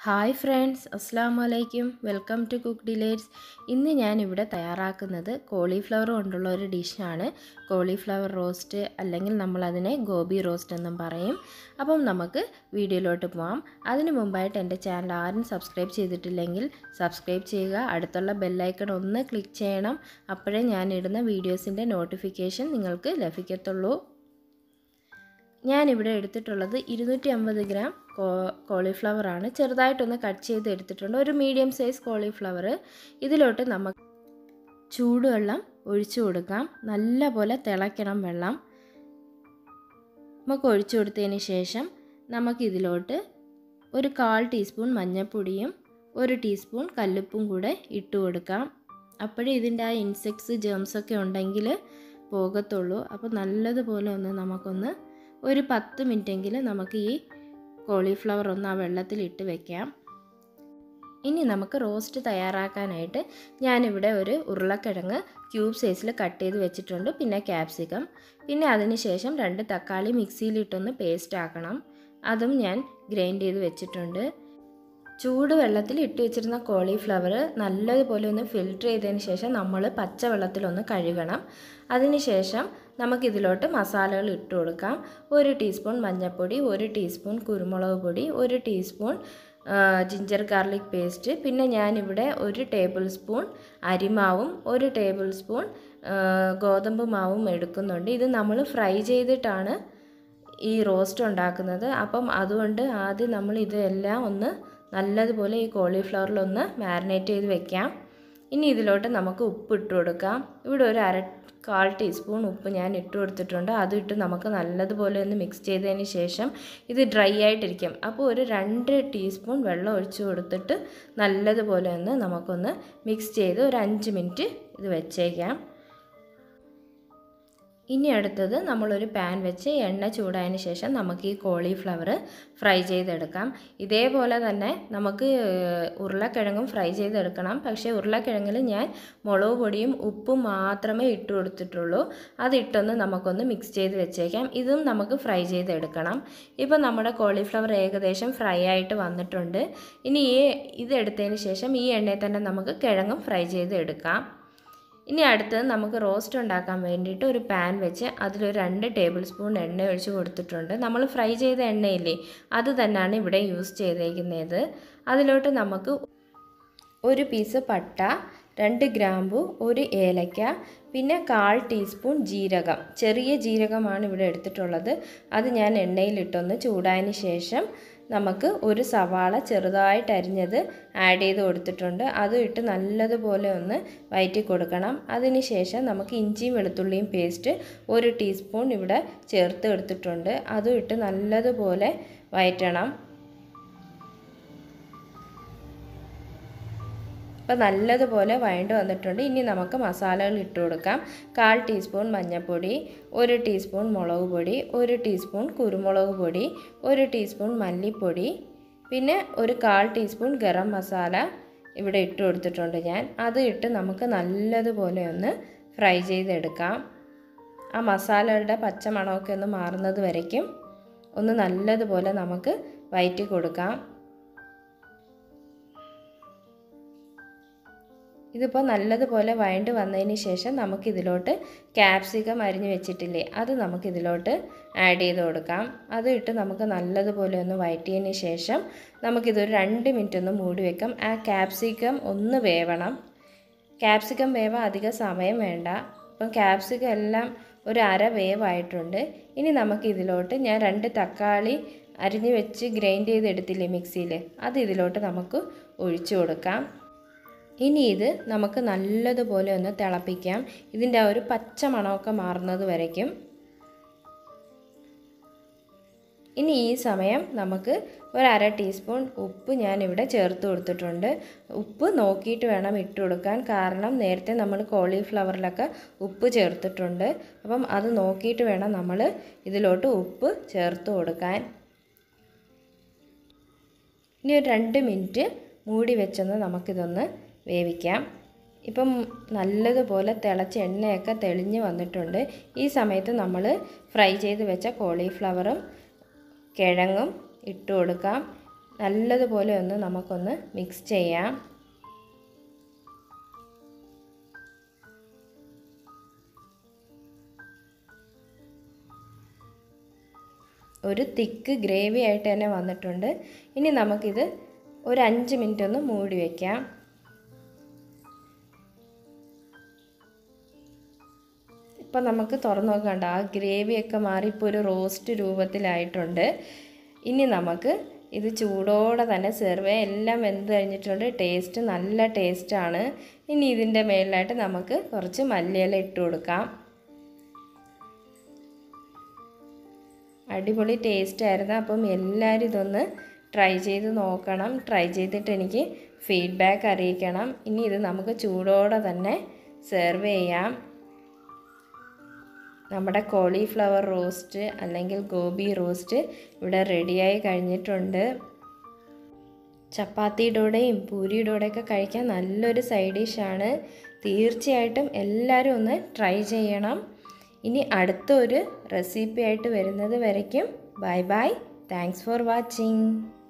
hi friends അസ്സാം വലൈക്കും welcome to cook ഡിലേറ്റ്സ് ഇന്ന് ഞാനിവിടെ തയ്യാറാക്കുന്നത് കോളിഫ്ലവർ കൊണ്ടുള്ള ഒരു ഡിഷാണ് കോളിഫ്ലവർ റോസ്റ്റ് അല്ലെങ്കിൽ നമ്മളതിനെ ഗോബി റോസ്റ്റ് എന്നും പറയും അപ്പം നമുക്ക് വീഡിയോയിലോട്ട് പോകാം അതിന് മുമ്പായിട്ട് എൻ്റെ ചാനൽ ആരും സബ്സ്ക്രൈബ് ചെയ്തിട്ടില്ലെങ്കിൽ സബ്സ്ക്രൈബ് ചെയ്യുക അടുത്തുള്ള ബെല്ലൈക്കൺ ഒന്ന് ക്ലിക്ക് ചെയ്യണം അപ്പോഴേ ഞാൻ ഇടുന്ന വീഡിയോസിൻ്റെ നോട്ടിഫിക്കേഷൻ നിങ്ങൾക്ക് ലഭിക്കത്തുള്ളൂ ഞാനിവിടെ എടുത്തിട്ടുള്ളത് ഇരുന്നൂറ്റി അമ്പത് ഗ്രാം കോ കോളിഫ്ലവർ ആണ് ചെറുതായിട്ടൊന്ന് കട്ട് ചെയ്ത് എടുത്തിട്ടുണ്ട് ഒരു മീഡിയം സൈസ് കോളിഫ്ലവർ ഇതിലോട്ട് നമുക്ക് ചൂടുവെള്ളം ഒഴിച്ചു കൊടുക്കാം നല്ല പോലെ തിളയ്ക്കണം വെള്ളം നമുക്ക് ഒഴിച്ചു കൊടുത്തതിന് ശേഷം നമുക്കിതിലോട്ട് ഒരു കാൽ ടീസ്പൂൺ മഞ്ഞൾപ്പൊടിയും ഒരു ടീസ്പൂൺ കല്ലുപ്പും കൂടെ ഇട്ട് കൊടുക്കാം അപ്പോഴേ ഇതിൻ്റെ ആ ഇൻസെക്ട്സ് ജേംസൊക്കെ ഉണ്ടെങ്കിൽ പോകത്തുള്ളൂ അപ്പോൾ നല്ലതുപോലെ ഒന്ന് നമുക്കൊന്ന് ഒരു പത്ത് മിനിറ്റെങ്കിലും നമുക്ക് ഈ കോളിഫ്ലവർ ഒന്ന് ആ വെള്ളത്തിൽ ഇട്ട് വെക്കാം ഇനി നമുക്ക് റോസ്റ്റ് തയ്യാറാക്കാനായിട്ട് ഞാനിവിടെ ഒരു ഉരുളക്കിഴങ്ങ് ക്യൂബ് സൈസിൽ കട്ട് ചെയ്ത് വെച്ചിട്ടുണ്ട് പിന്നെ ക്യാപ്സിക്കം പിന്നെ അതിന് ശേഷം രണ്ട് തക്കാളി മിക്സിയിലിട്ടൊന്ന് പേസ്റ്റ് ആക്കണം അതും ഞാൻ ഗ്രൈൻഡ് ചെയ്ത് വെച്ചിട്ടുണ്ട് ചൂട് വെള്ളത്തിൽ ഇട്ട് വെച്ചിരുന്ന കോളിഫ്ലവർ നല്ലതുപോലെ ഒന്ന് ഫിൽറ്റർ ചെയ്തതിന് ശേഷം നമ്മൾ പച്ചവെള്ളത്തിലൊന്ന് കഴുകണം അതിനുശേഷം നമുക്കിതിലോട്ട് മസാലകൾ ഇട്ട് കൊടുക്കാം ഒരു ടീസ്പൂൺ മഞ്ഞൾപ്പൊടി ഒരു ടീസ്പൂൺ കുരുമുളക് പൊടി ഒരു ടീസ്പൂൺ ജിഞ്ചർ ഗാർലിക് പേസ്റ്റ് പിന്നെ ഞാനിവിടെ ഒരു ടേബിൾ സ്പൂൺ അരിമാവും ഒരു ടേബിൾ സ്പൂൺ ഗോതമ്പ് മാവും എടുക്കുന്നുണ്ട് ഇത് നമ്മൾ ഫ്രൈ ചെയ്തിട്ടാണ് ഈ റോസ്റ്റ് ഉണ്ടാക്കുന്നത് അപ്പം അതുകൊണ്ട് ആദ്യം നമ്മൾ ഇതെല്ലാം ഒന്ന് നല്ലതുപോലെ ഈ കോളിഫ്ലവറിലൊന്ന് മാരിനേറ്റ് ചെയ്ത് വെക്കാം ഇനി ഇതിലോട്ട് നമുക്ക് ഉപ്പ് ഇട്ട് കൊടുക്കാം ഇവിടെ ഒരു അര കാൽ ടീസ്പൂൺ ഉപ്പ് ഞാൻ ഇട്ട് കൊടുത്തിട്ടുണ്ട് അതും ഇട്ട് നമുക്ക് നല്ലതുപോലെ ഒന്ന് മിക്സ് ചെയ്തതിന് ശേഷം ഇത് ഡ്രൈ ആയിട്ടിരിക്കും അപ്പോൾ ഒരു രണ്ട് ടീസ്പൂൺ വെള്ളം ഒഴിച്ച് കൊടുത്തിട്ട് നല്ലതുപോലെ ഒന്ന് നമുക്കൊന്ന് മിക്സ് ചെയ്ത് ഒരു അഞ്ച് മിനിറ്റ് ഇത് വെച്ചേക്കാം ഇനി അടുത്തത് നമ്മളൊരു പാൻ വെച്ച് എണ്ണ ചൂടായതിന് ശേഷം നമുക്ക് ഈ കോളിഫ്ലവർ ഫ്രൈ ചെയ്തെടുക്കാം ഇതേപോലെ തന്നെ നമുക്ക് ഉരുളക്കിഴങ്ങും ഫ്രൈ ചെയ്തെടുക്കണം പക്ഷേ ഉരുളക്കിഴങ്ങിൽ ഞാൻ മുളക് പൊടിയും ഉപ്പും മാത്രമേ ഇട്ട് കൊടുത്തിട്ടുള്ളൂ അതിട്ടൊന്ന് നമുക്കൊന്ന് മിക്സ് ചെയ്ത് വെച്ചേക്കാം ഇതും നമുക്ക് ഫ്രൈ ചെയ്തെടുക്കണം ഇപ്പോൾ നമ്മുടെ കോളിഫ്ലവർ ഏകദേശം ഫ്രൈ ആയിട്ട് വന്നിട്ടുണ്ട് ഇനി ഈ ഇതെടുത്തതിന് ശേഷം ഈ എണ്ണയിൽ തന്നെ നമുക്ക് കിഴങ്ങും ഫ്രൈ ചെയ്ത് എടുക്കാം ഇനി അടുത്തത് നമുക്ക് റോസ്റ്റ് ഉണ്ടാക്കാൻ വേണ്ടിയിട്ട് ഒരു പാൻ വെച്ച് അതിലൊരു രണ്ട് ടേബിൾ സ്പൂൺ എണ്ണ ഒഴിച്ച് കൊടുത്തിട്ടുണ്ട് നമ്മൾ ഫ്രൈ ചെയ്ത എണ്ണയില്ലേ അത് തന്നെയാണ് ഇവിടെ യൂസ് ചെയ്തേക്കുന്നത് അതിലോട്ട് നമുക്ക് ഒരു പീസ് പട്ട രണ്ട് ഗ്രാമ്പു ഒരു ഏലക്ക പിന്നെ കാൽ ടീസ്പൂൺ ജീരകം ചെറിയ ജീരകമാണ് ഇവിടെ എടുത്തിട്ടുള്ളത് അത് ഞാൻ എണ്ണയിലിട്ടൊന്ന് ചൂടായതിന് ശേഷം നമുക്ക് ഒരു സവാള ചെറുതായിട്ട് അരിഞ്ഞത് ആഡ് ചെയ്ത് കൊടുത്തിട്ടുണ്ട് അതും ഇട്ട് നല്ലതുപോലെ ഒന്ന് വയറ്റി കൊടുക്കണം അതിനുശേഷം നമുക്ക് ഇഞ്ചിയും വെളുത്തുള്ളിയും പേസ്റ്റ് ഒരു ടീസ്പൂൺ ഇവിടെ ചേർത്ത് എടുത്തിട്ടുണ്ട് അതും ഇട്ട് നല്ലതുപോലെ വയറ്റണം അപ്പോൾ നല്ലതുപോലെ വഴണ്ട് വന്നിട്ടുണ്ട് ഇനി നമുക്ക് മസാലകൾ ഇട്ട് കൊടുക്കാം കാൽ ടീസ്പൂൺ മഞ്ഞൾപ്പൊടി ഒരു ടീസ്പൂൺ മുളക് പൊടി ഒരു ടീസ്പൂൺ കുരുമുളക് പൊടി ഒരു ടീസ്പൂൺ മല്ലിപ്പൊടി പിന്നെ ഒരു കാൽ ടീസ്പൂൺ ഗരം മസാല ഇവിടെ ഇട്ട് കൊടുത്തിട്ടുണ്ട് ഞാൻ അത് ഇട്ട് നമുക്ക് നല്ലതുപോലെ ഒന്ന് ഫ്രൈ ചെയ്തെടുക്കാം ആ മസാലയുടെ പച്ചമണമൊക്കെ ഒന്ന് മാറുന്നത് വരയ്ക്കും ഒന്ന് നല്ലതുപോലെ നമുക്ക് വയറ്റി കൊടുക്കാം ഇതിപ്പോൾ നല്ലതുപോലെ വഴണ്ട് വന്നതിന് ശേഷം നമുക്കിതിലോട്ട് ക്യാപ്സിക്കം അരിഞ്ഞ് വെച്ചിട്ടില്ലേ അത് നമുക്കിതിലോട്ട് ആഡ് ചെയ്ത് കൊടുക്കാം അത് ഇട്ട് നമുക്ക് നല്ലതുപോലെ ഒന്ന് വഴറ്റിയതിന് ശേഷം നമുക്കിതൊരു രണ്ട് മിനിറ്റ് ഒന്ന് മൂടി വെക്കാം ആ ക്യാപ്സിക്കം ഒന്ന് വേവണം ക്യാപ്സിക്കം വേവ അധികം സമയം വേണ്ട അപ്പം ക്യാപ്സിക്കം എല്ലാം ഒരു അര വേവായിട്ടുണ്ട് ഇനി നമുക്ക് ഇതിലോട്ട് ഞാൻ രണ്ട് തക്കാളി അരിഞ്ഞ് വെച്ച് ഗ്രൈൻഡ് ചെയ്തെടുത്തില്ലേ മിക്സിയിൽ അത് ഇതിലോട്ട് നമുക്ക് ഒഴിച്ചു കൊടുക്കാം ഇനി ഇത് നമുക്ക് നല്ലതുപോലെ ഒന്ന് തിളപ്പിക്കാം ഇതിൻ്റെ ആ ഒരു പച്ച മണമൊക്കെ മാറുന്നത് വരയ്ക്കും ഇനി ഈ സമയം നമുക്ക് ഒരു അര ടീസ്പൂൺ ഉപ്പ് ഞാനിവിടെ ചേർത്ത് കൊടുത്തിട്ടുണ്ട് ഉപ്പ് നോക്കിയിട്ട് വേണം ഇട്ട് കൊടുക്കാൻ കാരണം നേരത്തെ നമ്മൾ കോളിഫ്ലവറിലൊക്കെ ഉപ്പ് ചേർത്തിട്ടുണ്ട് അപ്പം അത് നോക്കിയിട്ട് വേണം നമ്മൾ ഇതിലോട്ട് ഉപ്പ് ചേർത്ത് കൊടുക്കാൻ ഇനി ഒരു രണ്ട് മിനിറ്റ് മൂടി വെച്ചൊന്ന് നമുക്കിതൊന്ന് വേവിക്കാം ഇപ്പം നല്ലതുപോലെ തിളച്ച എണ്ണയൊക്കെ തെളിഞ്ഞ് വന്നിട്ടുണ്ട് ഈ സമയത്ത് നമ്മൾ ഫ്രൈ ചെയ്ത് വെച്ച കോളിഫ്ലവറും കിഴങ്ങും ഇട്ട് കൊടുക്കാം നല്ലതുപോലെ ഒന്ന് നമുക്കൊന്ന് മിക്സ് ചെയ്യാം ഒരു തിക്ക് ഗ്രേവി ആയിട്ട് തന്നെ വന്നിട്ടുണ്ട് ഇനി നമുക്കിത് ഒരു അഞ്ച് മിനിറ്റ് ഒന്ന് മൂടി വയ്ക്കാം ഇപ്പം നമുക്ക് തുറന്നു നോക്കണ്ട ആ ഗ്രേവിയൊക്കെ മാറി ഇപ്പോൾ ഒരു റോസ്റ്റ് രൂപത്തിലായിട്ടുണ്ട് ഇനി നമുക്ക് ഇത് ചൂടോടെ തന്നെ സെർവ് ചെയ്യാം എല്ലാം വെന്ത് കഴിഞ്ഞിട്ടുണ്ട് ടേസ്റ്റ് നല്ല ടേസ്റ്റാണ് ഇനി ഇതിൻ്റെ മേളിലായിട്ട് നമുക്ക് കുറച്ച് മല്ലിയില ഇട്ട് കൊടുക്കാം അടിപൊളി ടേസ്റ്റ് ആയിരുന്നു അപ്പം എല്ലാവരും ഇതൊന്ന് ട്രൈ ചെയ്ത് നോക്കണം ട്രൈ ചെയ്തിട്ട് എനിക്ക് ഫീഡ്ബാക്ക് അറിയിക്കണം ഇനി ഇത് നമുക്ക് ചൂടോടെ തന്നെ സെർവ് ചെയ്യാം നമ്മുടെ കോളിഫ്ലവർ റോസ്റ്റ് അല്ലെങ്കിൽ ഗോബി റോസ്റ്റ് ഇവിടെ റെഡിയായി കഴിഞ്ഞിട്ടുണ്ട് ചപ്പാത്തിയുടെയും പൂരിയുടെയൊക്കെ കഴിക്കാൻ നല്ലൊരു സൈഡ് ഡിഷാണ് തീർച്ചയായിട്ടും എല്ലാവരും ഒന്ന് ട്രൈ ചെയ്യണം ഇനി അടുത്ത ഒരു റെസിപ്പി ആയിട്ട് വരുന്നത് വരയ്ക്കും bye bye thanks for watching